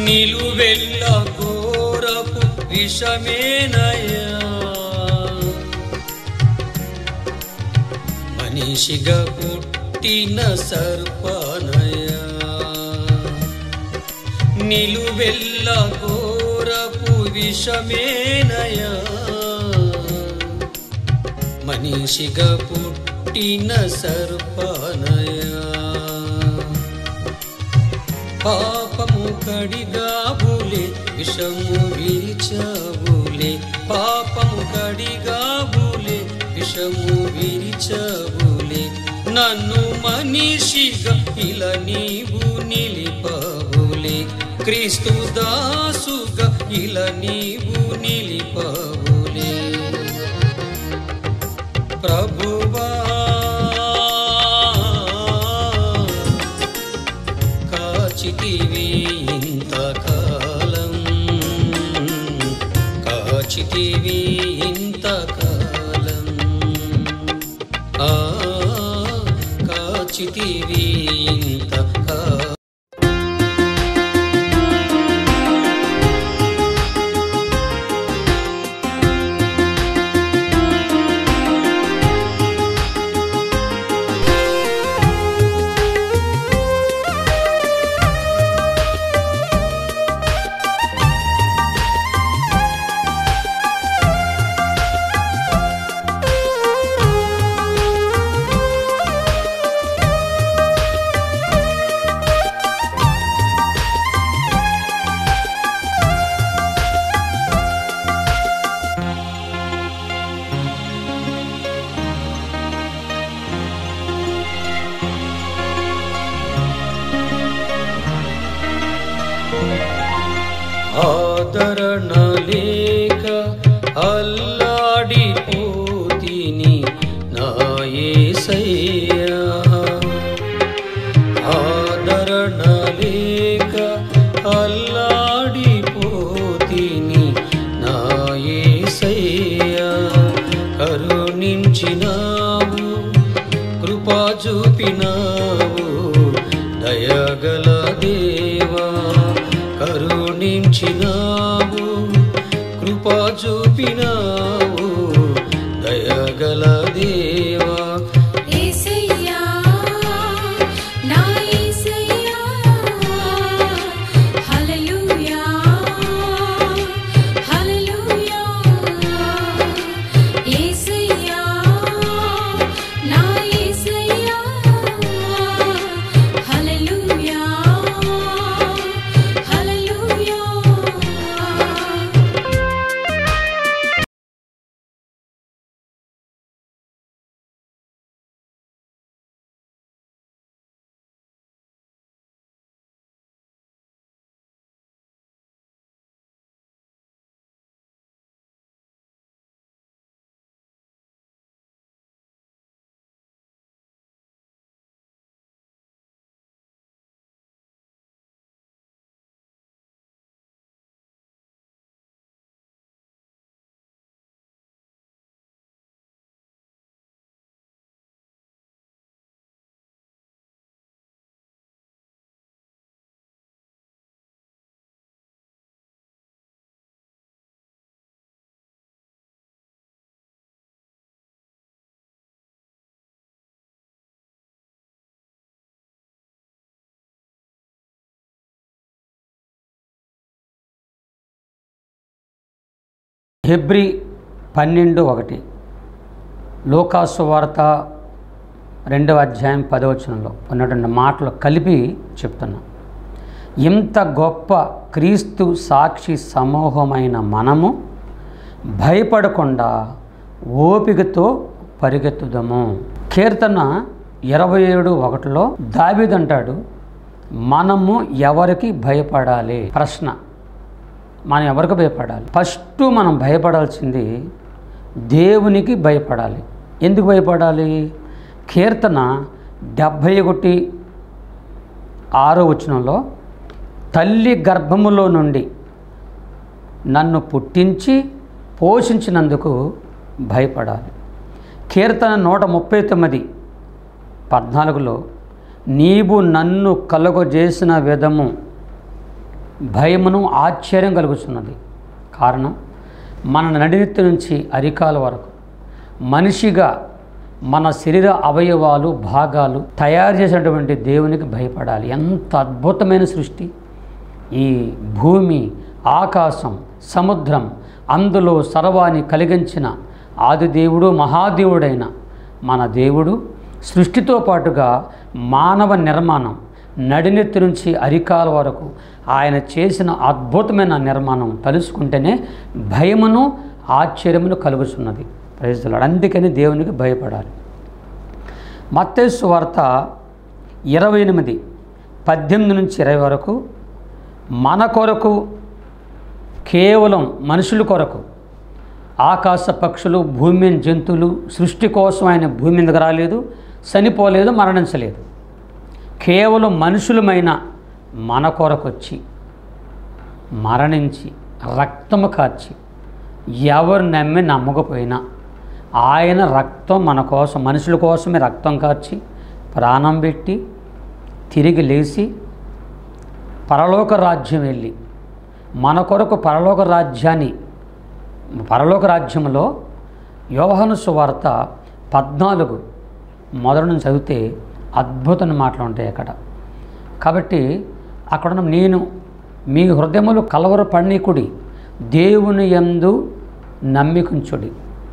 నిలువెల్ల ఘోరపు విషమేనయా మనిషిగా పుట్టిన సర్పనయా నిలువెల్ల ఘోరపు విషమేనయా మనిషిగా పుట్టిన సర్పనయా పాపము కడిగాబులే విషము విరిచబులే పాపము కడిగాబులే విషము విరిచబులే నన్ను మనిషిగా ఇలా నీవు నిలిపబులే క్రీస్తు దాసుగా ఇలా నీవు నిలిపబులే ప్రభువా కాచితివి ఇంతకాలం కాచితివి ఇంతకాలం ఆ కాచితివి ఇంతకాలం ఆదరణ లేక అల్లాడిపోతిని నా యేసయ్యా ఆదరణ లేక అల్లాడిపోతిని నా యేసయ్యా కరుణించినావు కృపా చూపినావు దయగల దేవా కరుణించినావు కృపా చూపినావు దయగల దేవా యేసయ్యా నా యేసయ్యా హల్లెలూయా హల్లెలూయా యేసయ్యా నా యేసయ్యా హల్లెలూయా హల్లెలూయా హెబ్రి పన్నెండు ఒకటి లోకాసు వార్త రెండవ అధ్యాయం పదవచనంలో ఉన్నటువంటి మాటలు కలిపి చెప్తున్నా ఇంత గొప్ప క్రీస్తు సాక్షి సమూహమైన మనము భయపడకుండా ఓపికతో పరిగెత్తుదము కీర్తన ఇరవై ఏడు ఒకటిలో దావిదంటాడు మనము ఎవరికి భయపడాలి ప్రశ్న మనం ఎవరికి భయపడాలి ఫస్ట్ మనం భయపడాల్సింది దేవునికి భయపడాలి ఎందుకు భయపడాలి కీర్తన డెబ్భై ఒకటి ఆరో వచనంలో తల్లి గర్భములో నుండి నన్ను పుట్టించి పోషించినందుకు భయపడాలి కీర్తన నూట ముప్పై తొమ్మిది పద్నాలుగులో నీవు నన్ను కలుగజేసిన విధము భయమును ఆశ్చర్యం కలుగుతున్నది కారణం మన నడినెత్తి నుంచి అరికాల వరకు మనిషిగా మన శరీర అవయవాలు భాగాలు తయారు చేసినటువంటి దేవునికి భయపడాలి ఎంత అద్భుతమైన సృష్టి ఈ భూమి ఆకాశం సముద్రం అందులో సర్వాన్ని కలిగించిన ఆదిదేవుడు మహాదేవుడైన మన దేవుడు సృష్టితో పాటుగా మానవ నిర్మాణం నడినెత్తి నుంచి అరికాల వరకు ఆయన చేసిన అద్భుతమైన నిర్మాణం తలుసుకుంటేనే భయమును ఆశ్చర్యమును కలుగుతున్నది ప్రజలు అందుకని దేవునికి భయపడాలి మత్తేసు వార్త ఇరవై ఎనిమిది పద్దెనిమిది నుంచి ఇరవై వరకు మన కొరకు కేవలం మనుషుల కొరకు ఆకాశ పక్షులు భూమి మీద జంతువులు సృష్టి కోసం ఆయన భూమి మీదకి రాలేదు చనిపోలేదు మరణించలేదు కేవలం మనుషులమైన మన కొరకు వచ్చి మరణించి రక్తము కార్చి ఎవరు నమ్మి నమ్మకపోయినా ఆయన రక్తం మన కోసం మనుషుల కోసమే రక్తం కార్చి ప్రాణం పెట్టి తిరిగి లేచి పరలోక రాజ్యం వెళ్ళి మన కొరకు పరలోక రాజ్యాన్ని పరలోక రాజ్యంలో యోహాను సువార్త పద్నాలుగు మొదటి నుంచి చదివితే అద్భుతమైన మాటలు ఉంటాయి అక్కడ కాబట్టి అక్కడ ఉన్న నేను మీ హృదయములు కలవర పణికుడి దేవుని యందు నమ్మికుంచుడి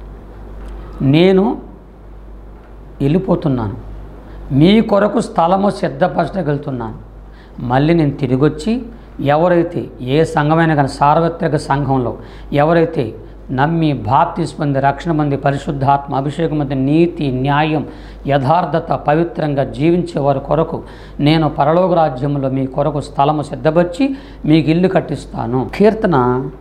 నేను వెళ్ళిపోతున్నాను మీ కొరకు స్థలము సిద్ధపరచగలుగుతున్నాను మళ్ళీ నేను తిరిగి వచ్చి ఎవరైతే ఏ సంఘమైన కానీ సార్వత్రిక సంఘంలో ఎవరైతే నమ్మి బాప్తిస్ పొంది రక్షణ పొంది పరిశుద్ధాత్మ అభిషేకం పొంది నీతి న్యాయం యథార్థత పవిత్రంగా జీవించే వారి కొరకు నేను పరలోక రాజ్యంలో మీ కొరకు స్థలము సిద్ధపరిచి మీకు ఇల్లు కట్టిస్తాను కీర్తన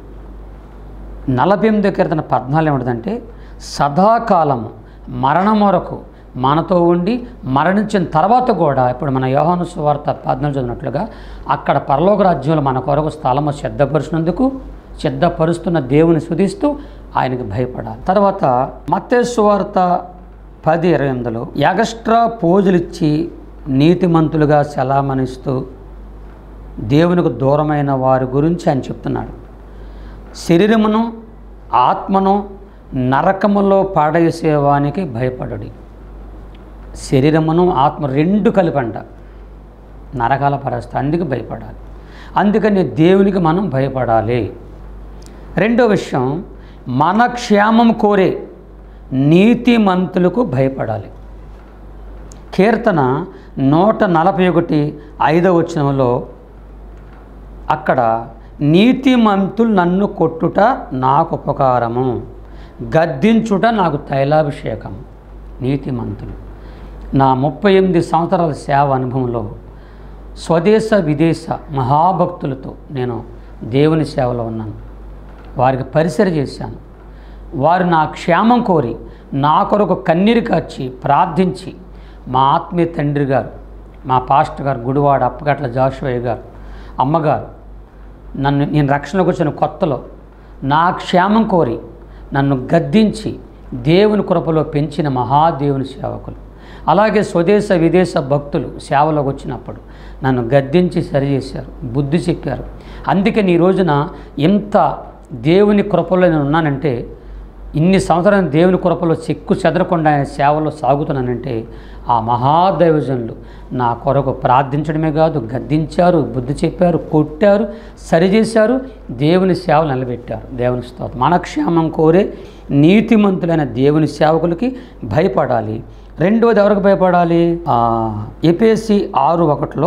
నలభై ఎనిమిదో కీర్తన పద్నాలుగు ఏమిటంటే సదాకాలము మరణం వరకు మనతో ఉండి మరణించిన తర్వాత కూడా ఇప్పుడు మన యోహాను సువార్త పద్నాలుగు చదివినట్లుగా అక్కడ పరలోక రాజ్యంలో మన కొరకు స్థలము సిద్ధపరిచినందుకు సిద్ధపరుస్తున్న దేవుని సుధిస్తూ ఆయనకి భయపడాలి తర్వాత మత్తే సువార్త పది ఇరవై ఎనిమిదిలో ఎగస్ట్రా పోజులిచ్చి నీతిమంతులుగా సెలామణిస్తూ దేవునికి దూరమైన వారి గురించి ఆయన చెప్తున్నాడు శరీరమును ఆత్మను నరకములో పాడేసేవానికి భయపడడి శరీరమును ఆత్మ రెండు కలిపంట నరకాల పరస్త అందుకు భయపడాలి అందుకని దేవునికి మనం భయపడాలి రెండో విషయం మన క్షేమం కోరే నీతిమంతులకు భయపడాలి కీర్తన నూట నలభై ఒకటి ఐదవ వచనంలో అక్కడ నీతిమంతులు నన్ను కొట్టుట నాకు ఉపకారము గద్దించుట నాకు తైలాభిషేకం నీతిమంతులు నా ముప్పై ఎనిమిది సంవత్సరాల సేవ అనుభవంలో స్వదేశ విదేశ మహాభక్తులతో నేను దేవుని సేవలో ఉన్నాను వారికి పరిసర చేశాను వారు నా క్షేమం కోరి నా కొరకు కన్నీరు కాచి ప్రార్థించి మా ఆత్మీయ తండ్రి గారు మా పాస్టర్ గారు గుడివాడ అప్పగట్ల జాషువయ్య గారు అమ్మగారు నన్ను నేను రక్షణకు వచ్చిన కొత్తలో నా క్షేమం కోరి నన్ను గద్దించి దేవుని కృపలో పెంచిన మహాదేవుని సేవకులు అలాగే స్వదేశ విదేశ భక్తులు సేవలోకి వచ్చినప్పుడు నన్ను గద్దించి సరిచేశారు బుద్ధి చెప్పారు అందుకని ఈ రోజున ఇంత దేవుని కృపలో నేను ఉన్నానంటే ఇన్ని సంవత్సరాలు దేవుని కృపలో చెక్కు చెదరకుండా ఆయన సేవలో సాగుతున్నానంటే ఆ మహాదైవజనులు నా కొరకు ప్రార్థించడమే కాదు గద్దించారు బుద్ధి చెప్పారు కొట్టారు సరిచేశారు దేవుని సేవలు నిలబెట్టారు దేవుని స్తోత్రం మన క్షేమం కోరే నీతిమంతులైన దేవుని సేవకులకి భయపడాలి రెండవది ఎవరికి భయపడాలి ఎపిఎస్సి ఆరు ఒకటిలో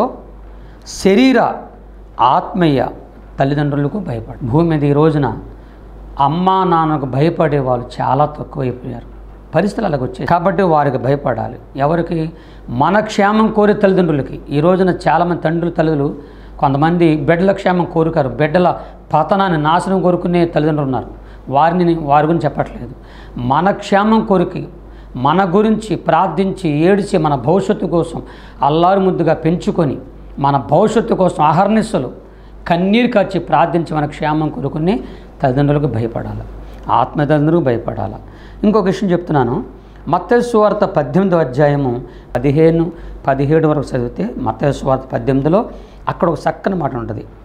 శరీర ఆత్మీయ తల్లిదండ్రులకు భయపడ భూమి మీద ఈ రోజున అమ్మా నాన్నకు భయపడే వాళ్ళు చాలా తక్కువైపోయారు పరిస్థితులు అలాగ వచ్చాయి కాబట్టి వారికి భయపడాలి ఎవరికి మన క్షేమం కోరే తల్లిదండ్రులకి ఈ రోజున చాలామంది తండ్రులు తల్లులు కొంతమంది బిడ్డల క్షేమం కోరుకారు బిడ్డల పతనాన్ని నాశనం కోరుకునే తల్లిదండ్రులు ఉన్నారు వారిని వారి గురించి చెప్పట్లేదు మన క్షేమం కోరిక మన గురించి ప్రార్థించి ఏడిచి మన భవిష్యత్తు కోసం అల్లారు ముద్దుగా పెంచుకొని మన భవిష్యత్తు కోసం అహర్నిశలు కన్నీరు కాచి ప్రార్థించి మన క్షేమం కొరుకుని తల్లిదండ్రులకు భయపడాలి ఆత్మ తల్లిదండ్రులకు భయపడాలి ఇంకొక విషయం చెప్తున్నాను మత్తేశ్వార్త పద్దెనిమిదో అధ్యాయము పదిహేను పదిహేడు వరకు చదివితే మత్తేశ్వార్త పద్దెనిమిదిలో అక్కడ ఒక చక్కని మాట ఉంటుంది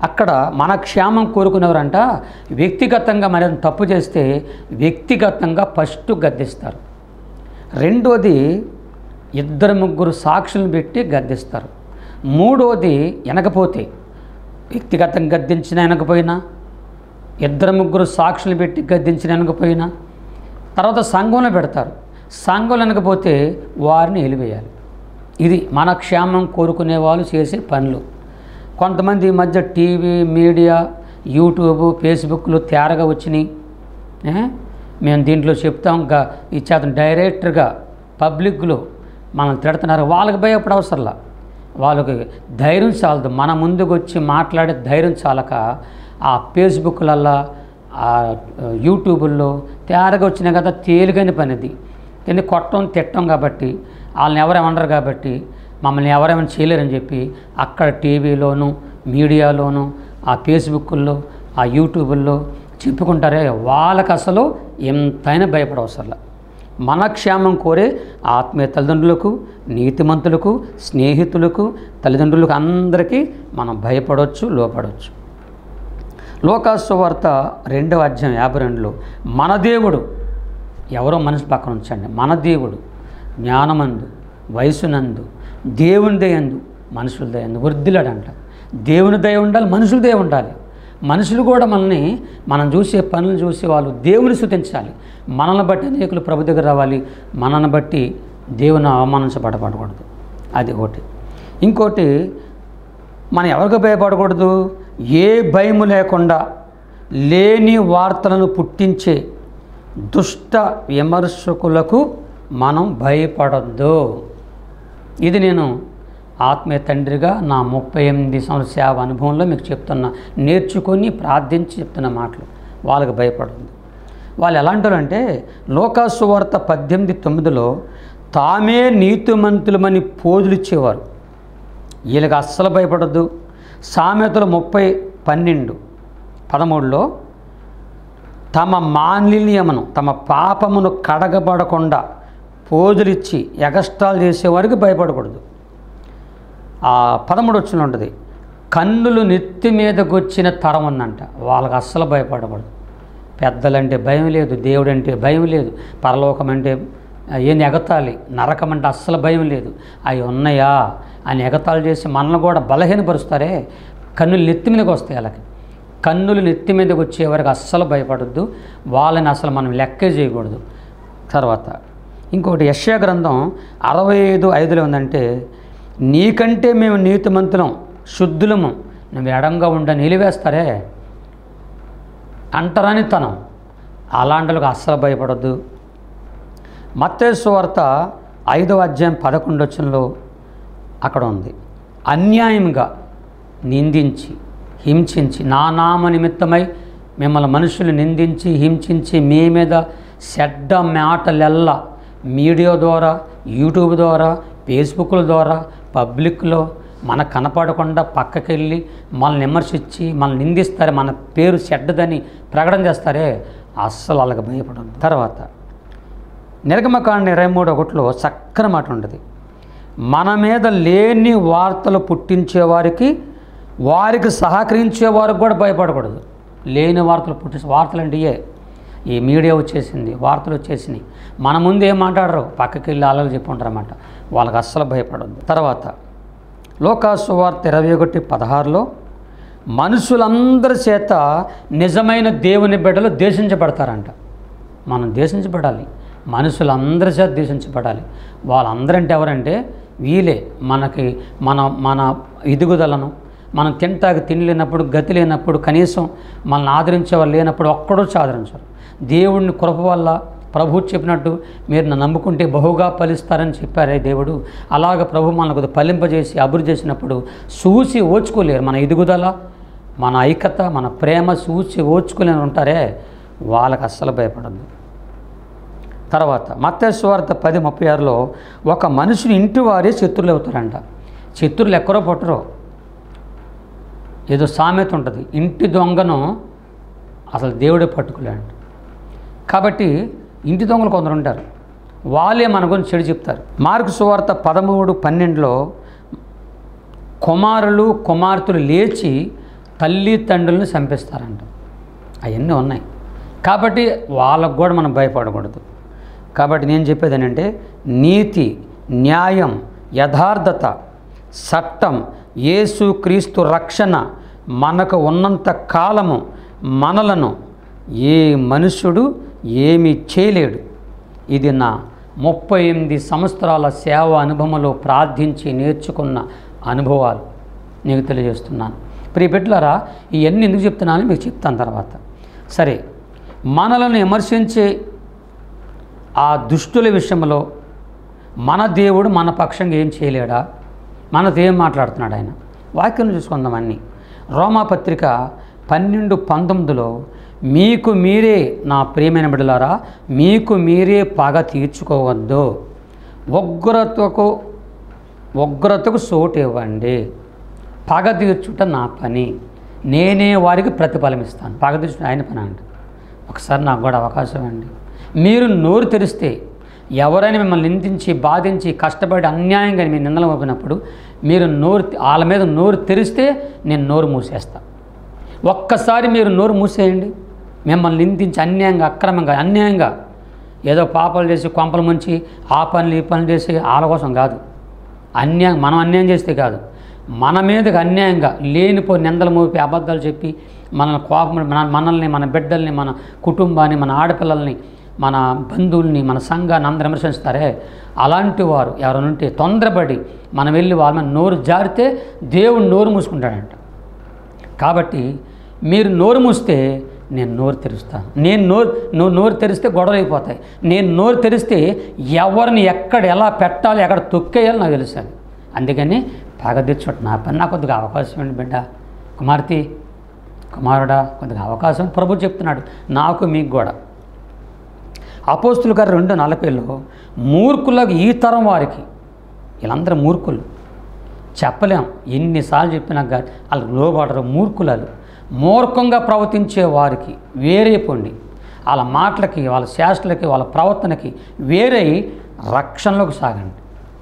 అక్కడ మన క్షేమం కోరుకునేవారంట వ్యక్తిగతంగా మరి తప్పు చేస్తే వ్యక్తిగతంగా ఫస్ట్ గద్దిస్తారు రెండోది ఇద్దరు ముగ్గురు సాక్షులను పెట్టి గద్దిస్తారు మూడోది వెనకపోతే వ్యక్తిగతంగా గద్దించిన వెనకపోయినా ఇద్దరు ముగ్గురు సాక్షులు పెట్టి గద్దించిన వెనకపోయినా తర్వాత సంఘంలో పెడతారు సంఘంలో వెనకపోతే వారిని ఎలివేయాలి ఇది మన క్షేమం కోరుకునే వాళ్ళు చేసే పనులు కొంతమంది ఈ మధ్య టీవీ మీడియా యూట్యూబ్ ఫేస్బుక్లు తేరగా వచ్చినాయి ఏ? మేము దీంట్లో చెప్తాం గా ఇచ్చేత డైరెక్ట్గా పబ్లిక్లో మనం తిడుతున్నారు వాళ్ళకి భయపడ అవసరంలా వాళ్ళకి ధైర్యం చాలదు మన ముందుకు వచ్చి మాట్లాడే ధైర్యం చాలక ఆ ఫేస్బుక్లల్లో ఆ యూట్యూబుల్లో తేరగా వచ్చినాయి కదా తేలిగైన పనిది ఎందుకు కొట్టం తిట్టం కాబట్టి వాళ్ళని ఎవరేమనరు కాబట్టి మమ్మల్ని ఎవరేమైనా చేయలేరని చెప్పి అక్కడ టీవీలోను మీడియాలోను ఆ ఫేస్బుక్ల్లో ఆ యూట్యూబుల్లో చెప్పుకుంటారే వాళ్ళకి అసలు ఎంతైనా భయపడవసరలా మన క్షేమం కోరే ఆత్మీయ తల్లిదండ్రులకు నీతిమంతులకు స్నేహితులకు తల్లిదండ్రులకు అందరికీ మనం భయపడవచ్చు లోపడవచ్చు లోకాసు వార్త రెండవ అధ్యాయం యాభై రెండులో మన దేవుడు ఎవరో మనిషి పక్కన ఉంచండి మన దేవుడు జ్ఞానమందు వయసునందు దేవుని దయందు మనుషుల దయందు వృద్ధిలాడంట దేవుని దయ ఉండాలి మనుషుల దయ ఉండాలి మనుషులు కూడా మనల్ని మనం చూసే పనులు చూసి వాళ్ళు దేవుని స్థుతించాలి మనల్ని బట్టి అనేకులు ప్రభు దగ్గర రావాలి మనల్ని బట్టి దేవుని అవమానించబడబడకూడదు అది ఒకటి ఇంకోటి మనం ఎవరికి భయపడకూడదు ఏ భయము లేకుండా లేని వార్తలను పుట్టించే దుష్ట విమర్శకులకు మనం భయపడద్దు ఇది నేను ఆత్మీయ తండ్రిగా నా ముప్పై ఎనిమిది సంవత్సరాల సేవ అనుభవంలో మీకు చెప్తున్నా నేర్చుకొని ప్రార్థించి చెప్తున్న మాటలు వాళ్ళకి భయపడద్దు వాళ్ళు ఎలాంటి అంటే లోకాసు వార్త పద్దెనిమిది తొమ్మిదిలో తామే నీతిమంతులమని పోజులు ఇచ్చేవారు వీళ్ళకి అస్సలు భయపడద్దు సామెతలు ముప్పై పన్నెండు పదమూడులో తమ మాలిన్యమును తమ పాపమును కడగబడకుండా పోజులిచ్చి ఎగస్ట్రాలు చేసేవారికి భయపడకూడదు ఆ పదమూడు వచ్చిన ఉంటుంది కన్నులు నెత్తి మీదకి వచ్చిన తరం ఉందంట వాళ్ళకి అస్సలు భయపడకూడదు పెద్దలంటే భయం లేదు దేవుడు అంటే భయం లేదు పరలోకం అంటే ఏంది ఎగతాళి నరకం అంటే అస్సలు భయం లేదు అవి ఉన్నాయా అని ఎగతాళి చేసి మనల్ని కూడా బలహీనపరుస్తారే కన్నులు నెత్తి మీదకి వస్తాయి వాళ్ళకి కన్నులు నెత్తి మీదకి వచ్చే వరకు అస్సలు భయపడద్దు వాళ్ళని అసలు మనం లెక్కే చేయకూడదు తర్వాత ఇంకోటి యశ్యా గ్రంథం అరవై ఐదు ఐదులో ఉందంటే నీకంటే మేము నీతిమంతులం శుద్ధులము నువ్వు ఎడంగా ఉండ నిలివేస్తారే అంటరానితనం అలాంటిలకు అస్సలు భయపడద్దు మత్తేసు వార్త ఐదవ అధ్యాయం పదకొండొచ్చంలో అక్కడ ఉంది అన్యాయంగా నిందించి హింసించి నా నామ నిమిత్తమై మిమ్మల్ని మనుషులు నిందించి హింసించి మీ మీద చెడ్డ మాటలెల్లా మీడియా ద్వారా యూట్యూబ్ ద్వారా ఫేస్బుక్ల ద్వారా పబ్లిక్లో మన కనపడకుండా పక్కకెళ్ళి మనల్ని విమర్శించి మనల్ని నిందిస్తారు మన పేరు చెడ్డదని ప్రకటన చేస్తారే అస్సలు వాళ్ళకి భయపడదు తర్వాత నిర్గమకాండ ఇరవై మూడు ఒకటిలో చక్కని మాట ఉంటుంది మన మీద లేని వార్తలు పుట్టించే వారికి వారికి సహకరించే వారికి కూడా భయపడకూడదు లేని వార్తలు పుట్టించే వార్తలు అంటే ఇయే ఈ మీడియా వచ్చేసింది వార్తలు వచ్చేసినాయి మన ముందు ఏం మాట్లాడరు పక్కకి వెళ్ళి అల్లలు చెప్పుంటారు అన్నమాట వాళ్ళకి అస్సలు భయపడద్దు తర్వాత లోకాసు వార్త ఇరవై ఒకటి పదహారులో మనుషులందరి చేత నిజమైన దేవుని బిడ్డలు దేశించబడతారంట మనం దేశించబడాలి మనుషులందరి చేత దేశించబడాలి వాళ్ళందరంటే ఎవరంటే వీలే మనకి మన మన ఎదుగుదలను మనం తింటాకి తిండి లేనప్పుడు గతి లేనప్పుడు కనీసం మనల్ని ఆదరించే వాళ్ళు లేనప్పుడు ఒక్కడో ఆదరించరు దేవుడిని కృప వల్ల ప్రభు చెప్పినట్టు మీరు నన్ను నమ్ముకుంటే బహుగా ఫలిస్తారని చెప్పారే దేవుడు అలాగ ప్రభు మనకు ఫలింపజేసి అభివృద్ధి చేసినప్పుడు చూసి ఓచుకోలేరు మన ఎదుగుదల మన ఐక్యత మన ప్రేమ చూసి ఓచుకోలేని ఉంటారే వాళ్ళకి అస్సలు భయపడద్దు తర్వాత మత్స్వార్త పది ముప్పై ఆరులో ఒక మనిషిని ఇంటి వారే శత్రులు అవుతారంట శత్రులు ఎక్కడో పుట్టరు ఏదో సామెత ఉంటుంది ఇంటి దొంగను అసలు దేవుడే పట్టుకోలేంట కాబట్టి ఇంటి దొంగలు కొందరు ఉంటారు వాళ్ళే మన గురించి చెడు చెప్తారు మార్కు సువార్త పదమూడు పన్నెండులో కుమారులు కుమార్తెలు లేచి తల్లి తండ్రులను చంపిస్తారంట అవన్నీ ఉన్నాయి కాబట్టి వాళ్ళకు కూడా మనం భయపడకూడదు కాబట్టి నేను చెప్పేది ఏంటంటే నీతి న్యాయం యథార్థత చట్టం యేసు క్రీస్తు రక్షణ మనకు ఉన్నంత కాలము మనలను ఏ మనుష్యుడు ఏమి చేయలేడు ఇది నా ముప్పై ఎనిమిది సంవత్సరాల సేవ అనుభవంలో ప్రార్థించి నేర్చుకున్న అనుభవాలు నీకు తెలియజేస్తున్నాను ప్రియ బిడ్డలారా ఇవన్నీ ఎందుకు చెప్తున్నానో మీకు చెప్తాను తర్వాత సరే మనలను విమర్శించే ఆ దుష్టుల విషయంలో మన దేవుడు మన పక్షంగా ఏం చేయలేడా మనతో ఏం మాట్లాడుతున్నాడు ఆయన వాక్యం చూసుకుందాం అన్నీ రోమాపత్రిక పన్నెండు పంతొమ్మిదిలో మీకు మీరే నా ప్రియమైన బిడ్డలారా మీకు మీరే పగ తీర్చుకోవద్దు ఉగ్రతకు ఉగ్రతకు చోటు ఇవ్వండి పగ తీర్చుట నా పని నేనే వారికి ప్రతిఫలం ఇస్తాను పగ తీర్చుట ఆయన పని అండి ఒకసారి నాకు కూడా అవకాశం అండి మీరు నోరు తెరిస్తే ఎవరైనా మిమ్మల్ని నిందించి బాధించి కష్టపడి అన్యాయంగా మీ నిందలు మోపినప్పుడు మీరు నోరు వాళ్ళ మీద నోరు తెరిస్తే నేను నోరు మూసేస్తా ఒక్కసారి మీరు నోరు మూసేయండి మిమ్మల్ని నిందించి అన్యాయంగా అక్రమంగా అన్యాయంగా ఏదో పాపాలు చేసి కొంపలు ముంచి ఆ పనులు ఈ పనులు చేసి వాళ్ళ కోసం కాదు అన్యాయం మనం అన్యాయం చేస్తే కాదు మన మీదకి అన్యాయంగా లేనిపోయి నిందలు మోపి అబద్ధాలు చెప్పి మన కోపం మన మనల్ని మన బిడ్డల్ని మన కుటుంబాన్ని మన ఆడపిల్లల్ని మన బంధువుల్ని మన సంఘాన్ని అందరూ విమర్శిస్తారే అలాంటి వారు ఎవరైనా ఉంటే తొందరపడి మనం వెళ్ళి వాళ్ళ మీద నోరు జారితే దేవుడు నోరు మూసుకుంటాడంట కాబట్టి మీరు నోరు మూస్తే నేను నోరు తెరుస్తాను నేను నోరు నువ్వు నోరు తెరిస్తే గొడవలు అయిపోతాయి నేను నోరు తెరిస్తే ఎవరిని ఎక్కడ ఎలా పెట్టాలి ఎక్కడ తొక్కేయాలి నాకు తెలుసాను అందుకని పగ తెచ్చుట నా పని నాకు కొద్దిగా అవకాశం అండి బిడ్డ కుమార్తె కుమారుడా కొద్దిగా అవకాశం ప్రభు చెప్తున్నాడు నాకు మీకు కూడా అపోస్తుల గారు రెండు నలభైలో మూర్ఖులకు ఈ తరం వారికి వీళ్ళందరూ మూర్ఖులు చెప్పలేం ఎన్నిసార్లు చెప్పినా కానీ వాళ్ళు లోబడరు మూర్ఖులాలు మూర్ఖంగా ప్రవర్తించే వారికి వేరే పొండి వాళ్ళ మాటలకి వాళ్ళ శాస్త్రలకి వాళ్ళ ప్రవర్తనకి వేరే రక్షణలోకి సాగండి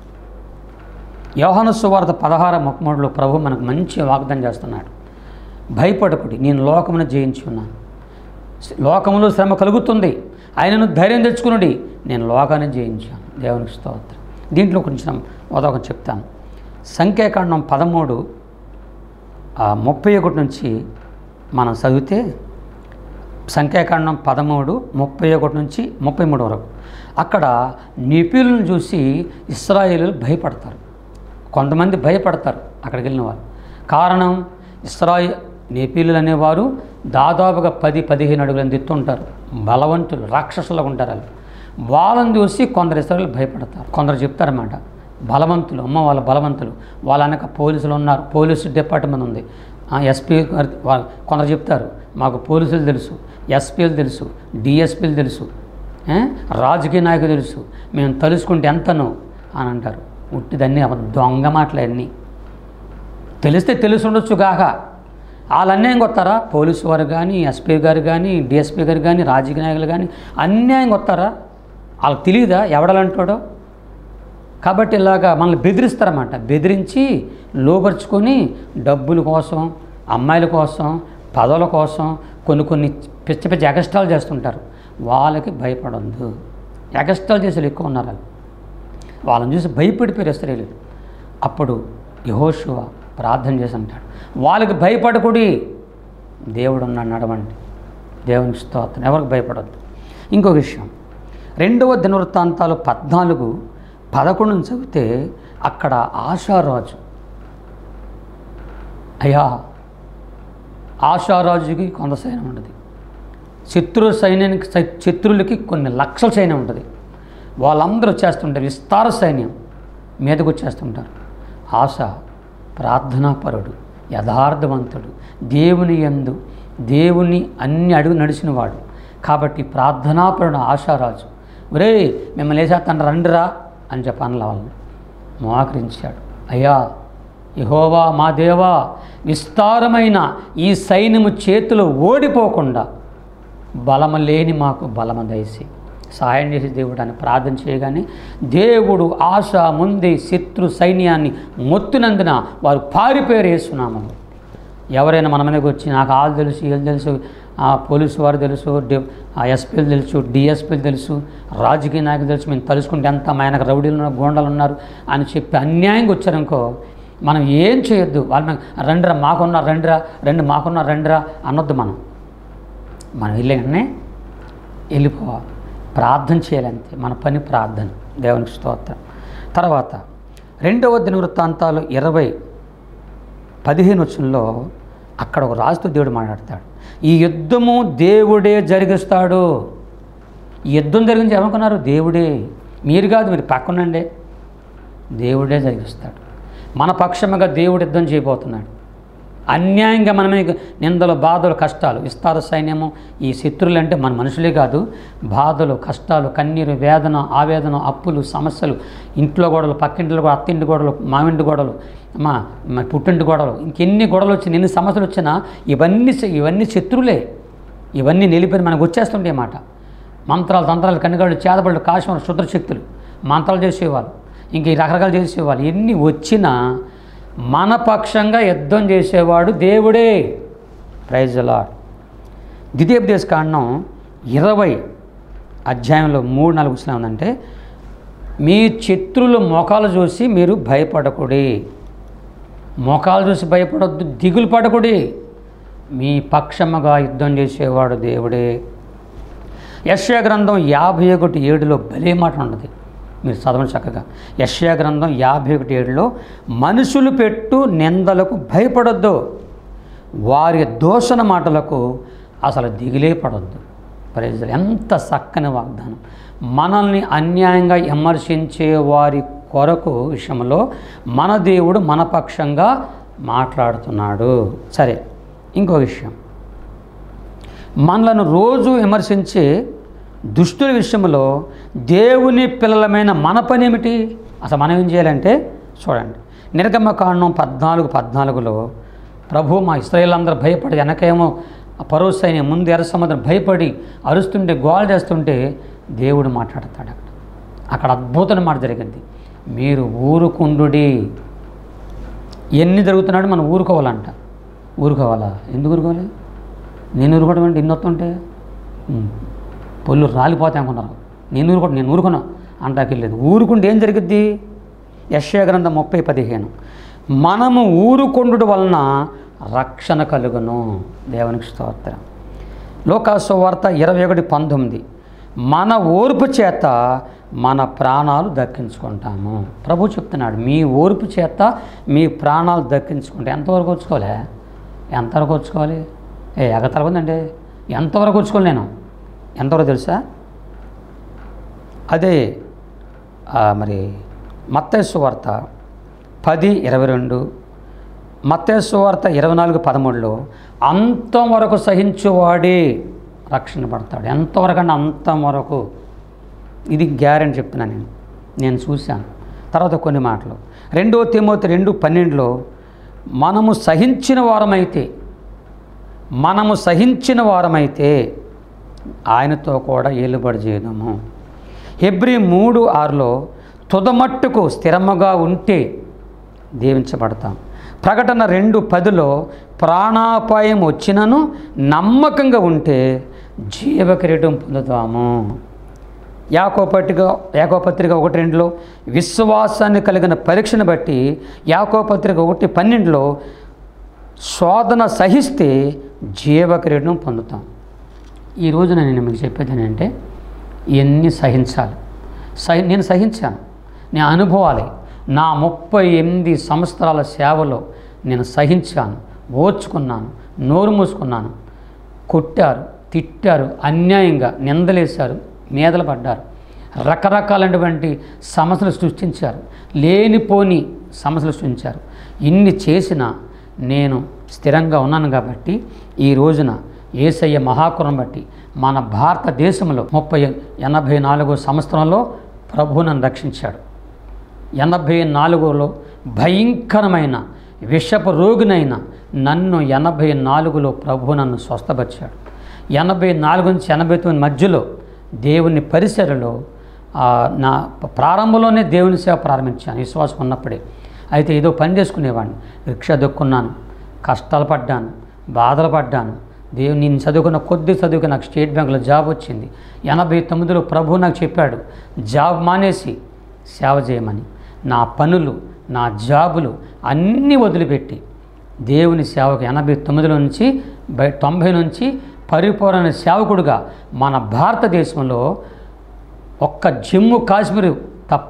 యోహాను సువార్త పదహార ముప్పమూడులో ప్రభు మనకు మంచి వాగ్దానం చేస్తున్నాడు భయపడకుడి నేను లోకమును జయించి ఉన్నాను లోకములో శ్రమ కలుగుతుంది ఆయనను ధైర్యం తెచ్చుకునుడి నేను లోకాన్ని జయించాను దేవునికి స్తోత్రం దీంట్లో కొంచెం ఉదోకం చెప్తాను సంఖ్యాకాండం పదమూడు ఆ ముప్పై ఒకటి నుంచి మనం చదివితే సంఖ్యాకాండం పదమూడు ముప్పై ఒకటి నుంచి ముప్పై మూడు వరకు అక్కడ నిపుణులను చూసి ఇస్రాయేలీలు భయపడతారు కొంతమంది భయపడతారు అక్కడికి వెళ్ళిన వారు కారణం ఇస్రాయి నేపీలు అనేవారు దాదాపుగా పది పదిహేను అడుగులను ఎత్తుంటారు బలవంతులు రాక్షసులుగా ఉంటారు వాళ్ళు వాళ్ళని చూసి కొందరు ఇస్రాయలు భయపడతారు కొందరు చెప్తారన్నమాట బలవంతులు అమ్మ వాళ్ళ బలవంతులు వాళ్ళ వెనక పోలీసులు ఉన్నారు పోలీసు డిపార్ట్మెంట్ ఉంది ఎస్పీ గారు వాళ్ళు కొందరు చెప్తారు మాకు పోలీసులు తెలుసు ఎస్పీలు తెలుసు డిఎస్పీలు తెలుసు ఏ? రాజకీయ నాయకులు తెలుసు మేము తలుసుకుంటే ఎంతనో అని అంటారు ఉట్టిదన్నీ అబద్ధం. దొంగ మాటలన్నీ తెలిస్తే తెలిసి ఉండొచ్చు కాక వాళ్ళు అన్యాయంగా వస్తారా పోలీసు వారు కానీ ఎస్పీ గారు కానీ డిఎస్పీ గారు కానీ రాజకీయ నాయకులు కానీ అన్యాయంగా వస్తారా వాళ్ళకి తెలియదా ఎవడాలంటాడో కాబట్టి ఇలాగా మనల్ని బెదిరిస్తారన్నమాట బెదిరించి లోపరుచుకొని డబ్బుల కోసం అమ్మాయిల కోసం పదవుల కోసం కొన్ని కొన్ని పిచ్చ పిచ్చ ఎగస్ట్రాలు చేస్తుంటారు వాళ్ళకి భయపడద్దు ఎగస్ట్రాలు చేసేది ఎక్కువ ఉన్నారు వాళ్ళు వాళ్ళని చూసి భయపడిపోయారు స్త్రీలు అప్పుడు యహోశువ ప్రార్థన చేసి అంటాడు వాళ్ళకి భయపడకుడి దేవుడు ఉన్నాడు నడవండి దేవునికి స్తోత్రం ఎవరికి భయపడద్దు ఇంకో విషయం రెండవ దినవృత్తాంతాలు పద్నాలుగు పదకొండును చదివితే అక్కడ ఆశారాజు అయ్యా ఆశారాజుకి కొంత సైన్యం ఉంటుంది శత్రు సైన్యానికి సై- శత్రువులకి కొన్ని లక్షల సైన్యం ఉంటుంది వాళ్ళందరూ వచ్చేస్తుంటారు విస్తార సైన్యం మీదకు వచ్చేస్తుంటారు ఆశ ప్రార్థనాపరుడు యథార్థవంతుడు దేవుని యందు దేవుని అన్ని అడుగు నడిచినవాడు కాబట్టి ప్రార్థనాపరుడు ఆశారాజు ఒరే మిమ్మల్ని వేసేస్తాను రండిరా అని చెప్పి అనల వాళ్ళని మోకరించాడు అయ్యా యహోవా మా దేవా విస్తారమైన ఈ సైన్యము చేతులు ఓడిపోకుండా బలము లేని మాకు బలము దయసి సహాయం చేసే దేవుడు అని ప్రార్థన చేయగానే దేవుడు ఆశ ముందే శత్రు సైన్యాన్ని మొత్తునందున వారు పారిపోయారు వేస్తున్నాము ఎవరైనా మన మీదకి వచ్చి నాకు వాళ్ళు తెలుసు వీళ్ళు తెలుసు ఆ పోలీసు వారు తెలుసు డి ఆ ఎస్పీలు తెలుసు డిఎస్పీలు తెలుసు రాజకీయ నాయకులు తెలుసు మేము తలుసుకుంటే ఎంత మా ఆయనకు రౌడీలు ఉన్నారు గోండాలు ఉన్నారు అని చెప్పి అన్యాయంగా వచ్చారనుకో మనం ఏం చేయొద్దు వాళ్ళ మీద రండిరా మాకున్నా రండిరా రెండు మాకున్నా రండిరా అనొద్దు మనం మనం వెళ్ళే వెంటనే వెళ్ళిపోవాలి ప్రార్థన చేయాలి అంతే మన పని ప్రార్థన దేవునికి స్తోత్రం తర్వాత రెండవ దినవృత్తాంతాలు ఇరవై పదిహేను వచ్చంలో అక్కడ ఒక రాజుతో దేవుడు మాట్లాడతాడు ఈ యుద్ధము దేవుడే జరిగిస్తాడు ఈ యుద్ధం జరిగించి ఏమనుకున్నారు దేవుడే మీరు కాదు మీరు పక్కనండే దేవుడే జరిగిస్తాడు మన పక్షముగా దేవుడు యుద్ధం చేయబోతున్నాడు అన్యాయంగా మన మీద నిందలు బాధలు కష్టాలు విస్తార సైన్యము ఈ శత్రువులు అంటే మన మనుషులే కాదు బాధలు కష్టాలు కన్నీరు వేదన ఆవేదన అప్పులు సమస్యలు ఇంట్లో గొడవలు పక్కింట్లో గొడవలు అత్తింటి గొడవలు మామింటి గొడవలు మా మా పుట్టింటి గొడవలు ఇంకెన్ని గొడవలు వచ్చినా ఎన్ని సమస్యలు వచ్చినా ఇవన్నీ శ- ఇవన్నీ శత్రువులే ఇవన్నీ నిలిపి మనకు వచ్చేస్తుంటాయి అన్నమాట మంత్రాలు తంత్రాలు కన్నిగాళ్ళు చేదబళ్ళు కాశ్మీర శుద్రశక్తులు మంత్రాలు చేసేవాళ్ళు ఇంక ఈ రకరకాలు చేసేవాళ్ళు ఎన్ని వచ్చినా మన పక్షంగా యుద్ధం చేసేవాడు దేవుడే ప్రైజ్ లాడ్ ద్వితీయోపదేశ కాండం ఇరవై అధ్యాయంలో మూడు నాలుగు వచ్చిన ఉందంటే మీ శత్రుల మొఖాలు చూసి మీరు భయపడకుడి మొఖాలు చూసి భయపడొద్దు దిగులు పడకుడి మీ పక్షముగా యుద్ధం చేసేవాడు దేవుడే యశ్యా గ్రంథం యాభై ఒకటి ఏడులో భలే మాట ఉన్నది మీరు చదవండి చక్కగా యశ్యా గ్రంథం యాభై ఒకటి ఏడులో మనుషులు పెట్టు నిందలకు భయపడొద్దు వారి దోషణ మాటలకు అసలు దిగులే పడొద్దు ప్రజలు ఎంత చక్కని వాగ్దానం మనల్ని అన్యాయంగా విమర్శించే వారి కొరకు విషయంలో మన దేవుడు మన పక్షంగా మాట్లాడుతున్నాడు సరే ఇంకో విషయం మనలను రోజు విమర్శించే దుష్టుల విషయంలో దేవుని పిల్లలమైన మన పని ఏమిటి అసలు మనం ఏం చేయాలంటే చూడండి నిర్గమ కాండం పద్నాలుగు పద్నాలుగులో ప్రభు మా ఇస్రాయేల్ భయపడి వెనకేమో పరో సైన్యం ముందు ఎర్ర సముద్రం భయపడి అరుస్తుంటే గోల్ చేస్తుంటే దేవుడు మాట్లాడతాడు అక్కడ అక్కడ అద్భుతమైన మాట జరిగింది మీరు ఊరుకుండుడి ఎన్ని జరుగుతున్నాడు మనం ఊరుకోవాలంట ఊరుకోవాలా ఎందుకు ఊరుకోవాలి నేను ఊరుకోవడం అంటే ఇన్ని వస్తుంటే ఉమ్, పొల్లు రాలిపోతాయి అనుకున్నారు నేను ఊరుకోవడం నేను ఊరుకున్నా అంటాకెళ్ళలేదు ఊరుకుంటే ఏం జరిగిద్ది యశ్యా గ్రంథం ముప్పై పదిహేను మనము ఊరుకొండు వలన రక్షణ కలుగును దేవునికి స్తోత్రం లోకాసు వార్త ఇరవై ఒకటి పంతొమ్మిది మన ఓర్పు చేత మన ప్రాణాలు దక్కించుకుంటాము ప్రభు చెప్తున్నాడు మీ ఓర్పు చేత మీ ప్రాణాలు దక్కించుకుంటే ఎంతవరకు వచ్చుకోలే ఎంతవరకు వచ్చుకోవాలి ఏ ఎగతల ఉందండి ఎంతవరకు వచ్చుకోవాలి నేను ఎంతవరకు తెలుసా అదే ఆ, మరి మత్తేసు వార్త పది ఇరవై రెండు మత్తేసు వార్త ఇరవై నాలుగు పదమూడులో అంతం వరకు సహించువాడే రక్షణ పడతాడు ఎంతవరకు అంటే అంతం వరకు ఇది గ్యారెంటీ చెప్తున్నాను నేను నేను చూశాను తర్వాత కొన్ని మాటలు రెండో తిమోతి రెండు పన్నెండులో మనము సహించిన వారమైతే మనము సహించిన వారమైతే ఆయనతో కూడా ఏలుబడి చేయదాము హెబ్రి మూడు ఆరులో తుదమట్టుకు స్థిరముగా ఉంటే దీవించబడతాం ప్రకటన రెండు పదిలో ప్రాణాపాయం వచ్చినను నమ్మకంగా ఉంటే జీవకిరీటం పొందుతాము యాకోపత్రిక యాకోపత్రిక ఒకటి రెండులో విశ్వాసాన్ని కలిగిన పరీక్షను బట్టి యాకోపత్రిక ఒకటి పన్నెండులో శోధన సహిస్తే జీవకిరీటం పొందుతాం ఈ రోజున నేను మీకు చెప్పేది ఏంటంటే ఇవన్నీ సహించాలి సహి నేను సహించాను నేను అనుభవాలే నా ముప్పై ఎనిమిది సంవత్సరాల సేవలో నేను సహించాను ఓర్చుకున్నాను నోరు మూసుకున్నాను కొట్టారు తిట్టారు అన్యాయంగా నిందలేశారు మీదలు పడ్డారు రకరకాలైనటువంటి సమస్యలు సృష్టించారు లేనిపోని సమస్యలు సృష్టించారు ఇన్ని చేసినా నేను స్థిరంగా ఉన్నాను కాబట్టి ఈ రోజున ఏసయ్య మహాకురం బట్టి మన భారతదేశంలో ముప్పై ఎనభై నాలుగో సంవత్సరంలో ప్రభు నన్ను రక్షించాడు ఎనభై నాలుగులో భయంకరమైన విషపు రోగినైన నన్ను ఎనభై నాలుగులో ప్రభు నన్ను స్వస్థపరిచాడు ఎనభై నాలుగు నుంచి ఎనభై తొమ్మిది మధ్యలో దేవుని పరిసరలో ఆ, నా ప్రారంభంలోనే దేవుని సేవ ప్రారంభించాను విశ్వాసం ఉన్నప్పుడే అయితే ఏదో పని చేసుకునేవాడిని రిక్షా దొక్కున్నాను కష్టాలు పడ్డాను బాధలు పడ్డాను దేవుని నేను చదువుకున్న కొద్ది చదువుకు నాకు స్టేట్ బ్యాంకులో జాబ్ వచ్చింది ఎనభై తొమ్మిదిలో ప్రభు నాకు చెప్పాడు జాబ్ మానేసి సేవ చేయమని నా పనులు నా జాబులు అన్నీ వదిలిపెట్టి దేవుని సేవకు ఎనభై తొమ్మిదిలో నుంచి బై తొంభై నుంచి పరిపూర్ణ సేవకుడుగా మన భారతదేశంలో ఒక్క జమ్మూ కాశ్మీర్ తప్ప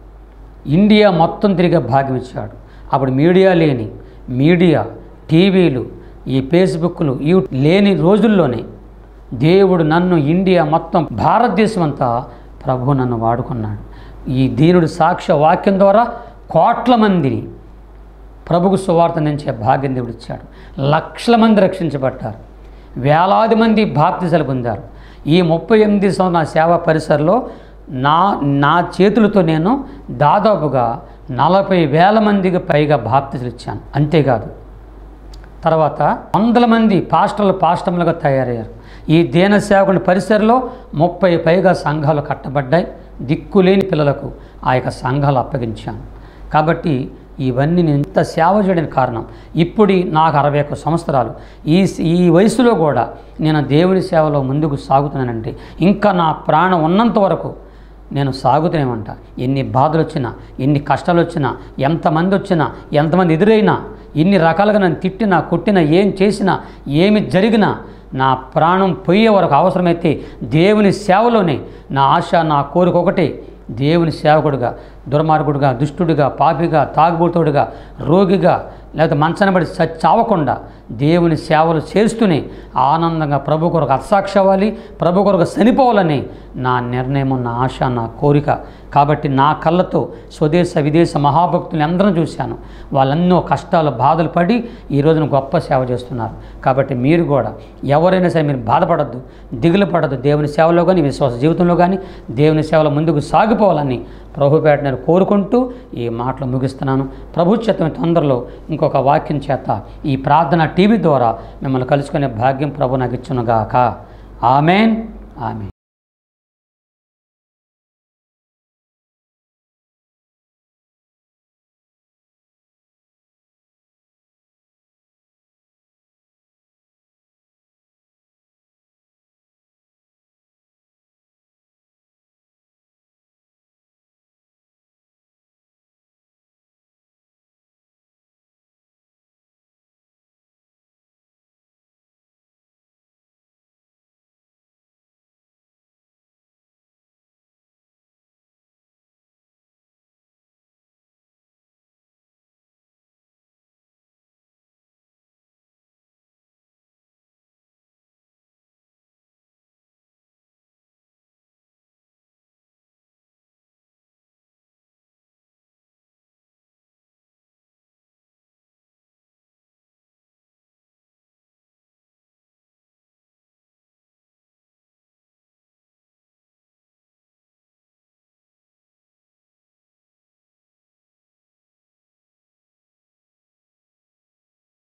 ఇండియా మొత్తం తిరిగే భాగ్యం ఇచ్చాడు అప్పుడు మీడియా లేని మీడియా టీవీలు ఈ ఫేస్బుక్లు ఈ లేని రోజుల్లోనే దేవుడు నన్ను ఇండియా మొత్తం భారతదేశం అంతా ప్రభు నన్ను వాడుకున్నాడు ఈ దీనుడు సాక్ష్య వాక్యం ద్వారా కోట్ల మందిని ప్రభుకు సువార్త నుంచే భాగ్యం దేవుడు ఇచ్చాడు లక్షల మంది రక్షించబడ్డారు వేలాది మంది బాప్తిజలు పొందారు ఈ ముప్పై ఎనిమిది సంవత్సరాల సేవా పరిసరలో నా నా చేతులతో నేను దాదాపుగా నలభై వేల మందికి పైగా బాప్తిజలు ఇచ్చాను అంతేకాదు తర్వాత వందల మంది పాస్టర్లు పాస్టర్లుగా తయారయ్యారు ఈ దీన సేవకుని పరిసరలో ముప్పై పైగా సంఘాలు కట్టబడ్డాయి దిక్కులేని పిల్లలకు ఆ యొక్క సంఘాలు అప్పగించాను కాబట్టి ఇవన్నీ నేను ఇంత సేవ చేయడానికి కారణం ఇప్పుడు నాకు అరవై ఒక్క సంవత్సరాలు ఈ ఈ వయసులో కూడా నేను దేవుని సేవలో ముందుకు సాగుతున్నానంటే ఇంకా నా ప్రాణం ఉన్నంత వరకు నేను సాగుతూనేమంట ఎన్ని బాధలు వచ్చినా ఎన్ని కష్టాలు వచ్చినా ఎంతమంది వచ్చినా ఎంతమంది ఎదురైనా ఎన్ని రకాలుగా నన్ను తిట్టినా కొట్టినా ఏం చేసినా ఏమి జరిగినా నా ప్రాణం పోయే వరకు అవసరమైతే దేవుని సేవలోనే నా ఆశ నా కోరిక ఒకటే దేవుని సేవకుడుగా దుర్మార్గుడుగా దుష్టుడిగా పాపిగా తాగుబోతుడుగా రోగిగా లేకపోతే మంచనబడి చ- చావకుండా దేవుని సేవలు చేస్తూనే ఆనందంగా ప్రభు కొరకు అత్సాక్షి అవ్వాలి ప్రభు కొరకు చనిపోవాలని నా నిర్ణయం నా ఆశ నా కోరిక కాబట్టి నా కళ్ళతో స్వదేశ విదేశ మహాభక్తులు అందరం చూశాను వాళ్ళెన్నో కష్టాలు బాధలు పడి ఈ రోజున గొప్ప సేవ చేస్తున్నారు కాబట్టి మీరు కూడా ఎవరైనా సరే మీరు బాధపడద్దు దిగులు పడద్దు దేవుని సేవలో కానీ విశ్వాస జీవితంలో కానీ దేవుని సేవలో ముందుకు సాగిపోవాలని ప్రభుపేట నేను కోరుకుంటూ ఈ మాటలు ముగిస్తున్నాను ప్రభు చేత తొందరలో ఇంకొక వాక్యం చేత ఈ ప్రార్థన టీవీ ద్వారా మిమ్మల్ని కలుసుకునే భాగ్యం ప్రభు నాకు ఇచ్చునుగాక ఆమెన్ ఆమెన్